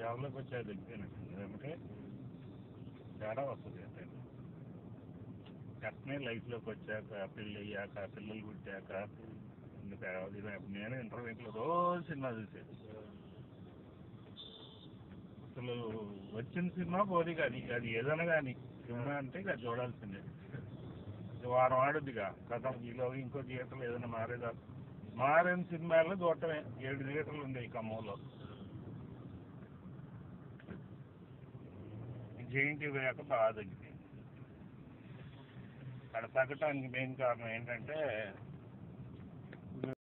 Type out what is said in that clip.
సేవలోకి వచ్చా తగ్గిపోయినట్టు ఎందుకంటే తేడా వస్తుంది అంటే వెంటనే లైఫ్లోకి వచ్చాక పెళ్ళి అయ్యాక పిల్లలు పుట్టాక ఇంకా ఇది నేను ఇంటర్వ్యూలో రోజు సినిమా చూసేది అసలు వచ్చిన సినిమా పోది కానీ అది ఏదైనా కానీ సినిమా అంటే ఇక చూడాల్సిందే ఇది వారం ఆడుద్దిగా కథ ఈలో ఇంకో థియేటర్లో ఏదైనా మారేదా మారిన సినిమాల్లో చూడటమే ఏడు థియేటర్లు ఉన్నాయి ఖమ్మంలో జేఎన్టీ పోయాక బాగా తగ్గిపోయింది అక్కడ తగ్గటానికి మెయిన్ కారణం ఏంటంటే